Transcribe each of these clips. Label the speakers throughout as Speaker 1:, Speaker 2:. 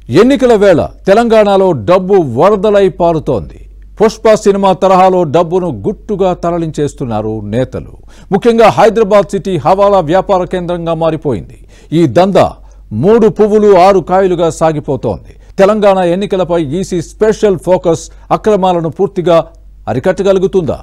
Speaker 1: ఎన్నికల వేళ తెలంగాణలో డబ్బు వరదలై పారుతోంది పుష్ప సినిమా తరహాలో డబ్బును గుట్టుగా తరలించేస్తున్నారు నేతలు ముఖ్యంగా హైదరాబాద్ సిటీ హవాలా వ్యాపార కేంద్రంగా మారిపోయింది ఈ దందా మూడు పువ్వులు ఆరు కాయలుగా సాగిపోతోంది తెలంగాణ ఎన్నికలపై ఈసీ స్పెషల్ ఫోకస్ అక్రమాలను పూర్తిగా అరికట్టగలుగుతుందా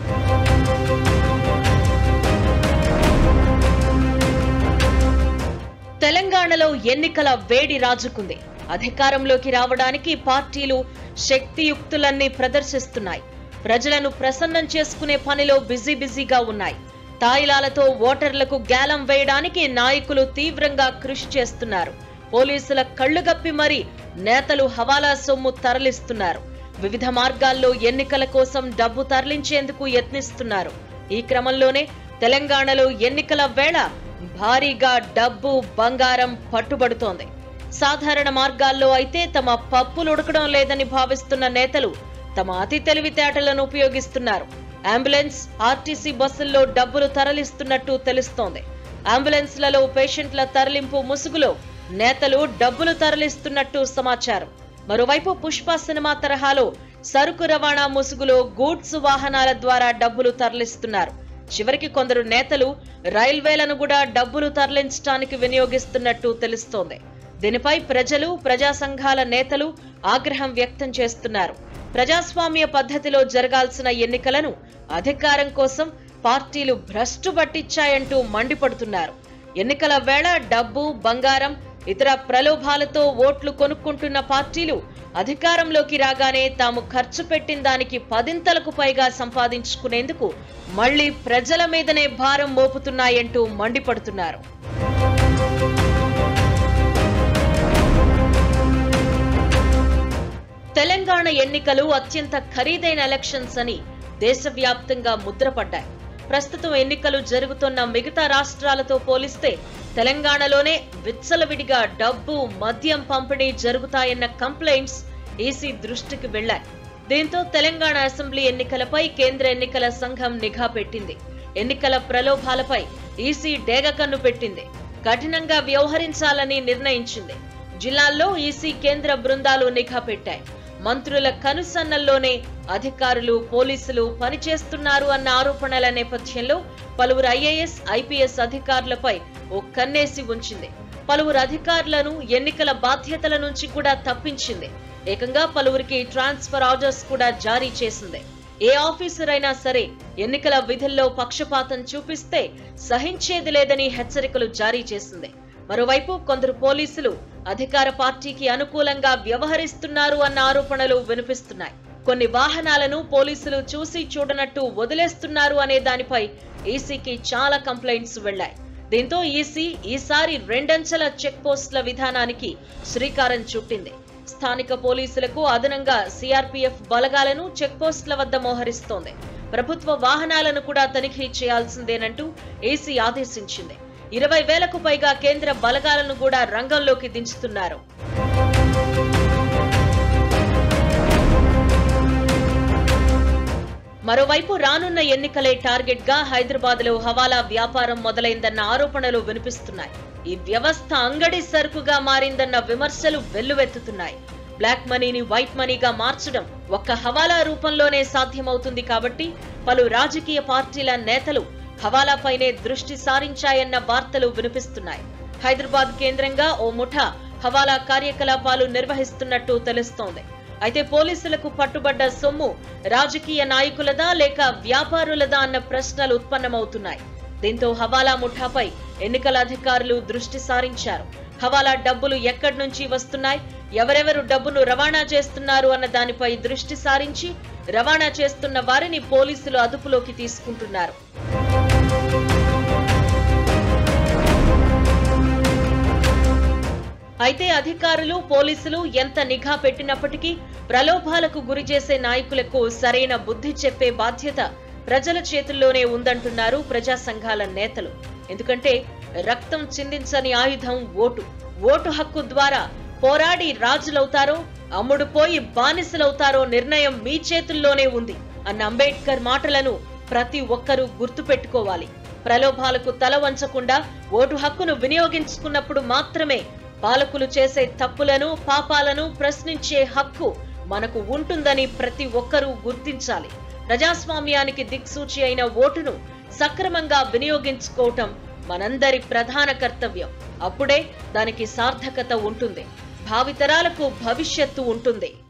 Speaker 2: తెలంగాణలో ఎన్నికల వేడి రాజుకుంది అధికారంలోకి రావడానికి పార్టీలు శక్తియుక్తులన్నీ ప్రదర్శిస్తున్నాయి ప్రజలను ప్రసన్నం చేసుకునే పనిలో బిజీ బిజీగా ఉన్నాయి తాయిలాలతో ఓటర్లకు గ్యాలం వేయడానికి నాయకులు తీవ్రంగా కృషి చేస్తున్నారు పోలీసుల కళ్లుగప్పి మరీ నేతలు హవాలా సొమ్ము తరలిస్తున్నారు వివిధ మార్గాల్లో ఎన్నికల కోసం డబ్బు తరలించేందుకు యత్నిస్తున్నారు ఈ క్రమంలోనే తెలంగాణలో ఎన్నికల వేళ భారీగా డబ్బు బంగారం పట్టుబడుతోంది సాధారణ మార్గాల్లో అయితే తమ పప్పులు ఉడకడం లేదని భావిస్తున్న నేతలు తమ అతి తెలివితేటలను ఉపయోగిస్తున్నారు అంబులెన్స్ ఆర్టీసీ బస్సుల్లో డబ్బులు తరలిస్తున్నట్టు తెలుస్తోంది అంబులెన్స్లలో పేషెంట్ల తరలింపు ముసుగులో నేతలు డబ్బులు తరలిస్తున్నట్టు సమాచారం మరోవైపు పుష్ప సినిమా తరహాలో సరుకు రవాణా ముసుగులో గూడ్స్ వాహనాల ద్వారా డబ్బులు తరలిస్తున్నారు చివరికి కొందరు నేతలు రైల్వేలను కూడా డబ్బులు తరలించడానికి వినియోగిస్తున్నట్టు తెలుస్తోంది దీనిపై ప్రజలు ప్రజా సంఘాల నేతలు ఆగ్రహం వ్యక్తం చేస్తున్నారు ప్రజాస్వామ్య పద్ధతిలో జరగాల్సిన ఎన్నికలను అధికారం కోసం పార్టీలు భ్రష్టు పట్టించాయంటూ మండిపడుతున్నారు ఎన్నికల వేళ డబ్బు బంగారం ఇతర ప్రలోభాలతో ఓట్లు కొనుక్కుంటున్న పార్టీలు అధికారంలోకి రాగానే తాము ఖర్చు పెట్టిన దానికి పదింతలకు పైగా సంపాదించుకునేందుకు మళ్లీ ప్రజల మీదనే భారం మోపుతున్నాయంటూ మండిపడుతున్నారు తెలంగాణ ఎన్నికలు అత్యంత ఖరీదైన ఎలక్షన్స్ అని దేశవ్యాప్తంగా ముద్రపడ్డాయి ప్రస్తుతం ఎన్నికలు జరుగుతున్న మిగతా రాష్ట్రాలతో పోలిస్తే తెలంగాణలోనే విచ్చలవిడిగా డబ్బు మద్యం పంపిణీ జరుగుతాయన్న కంప్లైంట్స్ ఈసీ దృష్టికి వెళ్లాయి దీంతో తెలంగాణ అసెంబ్లీ ఎన్నికలపై కేంద్ర ఎన్నికల సంఘం నిఘా పెట్టింది ఎన్నికల ప్రలోభాలపై ఈసీ డేగకన్ను పెట్టింది కఠినంగా వ్యవహరించాలని నిర్ణయించింది జిల్లాల్లో ఈసీ కేంద్ర బృందాలు నిఘా పెట్టాయి మంత్రుల కనుసన్నల్లోనే అధికారులు పోలీసులు పనిచేస్తున్నారు అన్న ఆరోపణల నేపథ్యంలో పలువురు ఐఏఎస్ ఐపీఎస్ అధికారులపై ఓ కన్నేసి ఉంచింది పలువురు అధికారులను ఎన్నికల బాధ్యతల నుంచి కూడా తప్పించింది ఏకంగా పలువురికి ట్రాన్స్ఫర్ ఆర్డర్స్ కూడా జారీ చేసింది ఏ ఆఫీసర్ అయినా సరే ఎన్నికల విధుల్లో పక్షపాతం చూపిస్తే సహించేది లేదని హెచ్చరికలు జారీ చేసింది మరోవైపు కొందరు పోలీసులు అధికార పార్టీకి అనుకూలంగా వ్యవహరిస్తున్నారు అన్న ఆరోపణలు వినిపిస్తున్నాయి కొన్ని వాహనాలను పోలీసులు చూసి చూడనట్టు వదిలేస్తున్నారు అనే దానిపై ఈసీకి చాలా కంప్లైంట్స్ వెళ్లాయి దీంతో ఈసీ ఈసారి రెండంచెల చెక్ పోస్టుల విధానానికి శ్రీకారం చుట్టింది స్థానిక పోలీసులకు అదనంగా సిఆర్పీఎఫ్ బలగాలను చెక్ పోస్టుల వద్ద మోహరిస్తోంది ప్రభుత్వ వాహనాలను కూడా తనిఖీ చేయాల్సిందేనంటూ ఏసీ ఆదేశించింది ఇరవై వేలకు పైగా కేంద్ర బలగాలను కూడా రంగంలోకి దించుతున్నారు మరోవైపు రానున్న ఎన్నికలే టార్గెట్ గా హైదరాబాద్ లో హవాలా వ్యాపారం మొదలైందన్న ఆరోపణలు వినిపిస్తున్నాయి ఈ వ్యవస్థ అంగడి సరుకుగా మారిందన్న విమర్శలు వెల్లువెత్తుతున్నాయి బ్లాక్ మనీని వైట్ మనీగా మార్చడం ఒక్క హవాలా రూపంలోనే సాధ్యమవుతుంది కాబట్టి పలు రాజకీయ పార్టీల నేతలు హవాలాపైనే దృష్టి సారించాయన్న వార్తలు వినిపిస్తున్నాయి హైదరాబాద్ కేంద్రంగా ఓ ముఠా హవాలా కార్యకలాపాలు నిర్వహిస్తున్నట్టు తెలుస్తోంది అయితే పోలీసులకు పట్టుబడ్డ సొమ్ము రాజకీయ నాయకులదా లేక వ్యాపారులదా అన్న ప్రశ్నలు ఉత్పన్నమవుతున్నాయి దీంతో హవాలా ముఠాపై ఎన్నికల అధికారులు దృష్టి సారించారు హవాలా డబ్బులు ఎక్కడి నుంచి వస్తున్నాయి ఎవరెవరు డబ్బును రవాణా చేస్తున్నారు అన్న దానిపై దృష్టి సారించి రవాణా చేస్తున్న వారిని పోలీసులు అదుపులోకి తీసుకుంటున్నారు అయితే అధికారులు పోలీసులు ఎంత నిఘా పెట్టినప్పటికీ ప్రలోభాలకు గురి చేసే నాయకులకు సరైన బుద్ధి చెప్పే బాధ్యత ప్రజల చేతుల్లోనే ఉందంటున్నారు ప్రజా సంఘాల నేతలు ఎందుకంటే రక్తం చిందించని ఆయుధం ఓటు ఓటు హక్కు ద్వారా పోరాడి రాజులవుతారో అమ్ముడు పోయి బానిసలవుతారో నిర్ణయం మీ చేతుల్లోనే ఉంది అన్న అంబేద్కర్ మాటలను ప్రతి ఒక్కరూ గుర్తుపెట్టుకోవాలి ప్రలోభాలకు తల వంచకుండా ఓటు హక్కును వినియోగించుకున్నప్పుడు మాత్రమే పాలకులు చేసే తప్పులను పాపాలను ప్రశ్నించే హక్కు మనకు ఉంటుందని ప్రతి ఒక్కరూ గుర్తించాలి ప్రజాస్వామ్యానికి దిక్సూచి అయిన ఓటును సక్రమంగా వినియోగించుకోవటం మనందరి ప్రధాన కర్తవ్యం అప్పుడే దానికి సార్థకత ఉంటుంది భావితరాలకు భవిష్యత్తు ఉంటుంది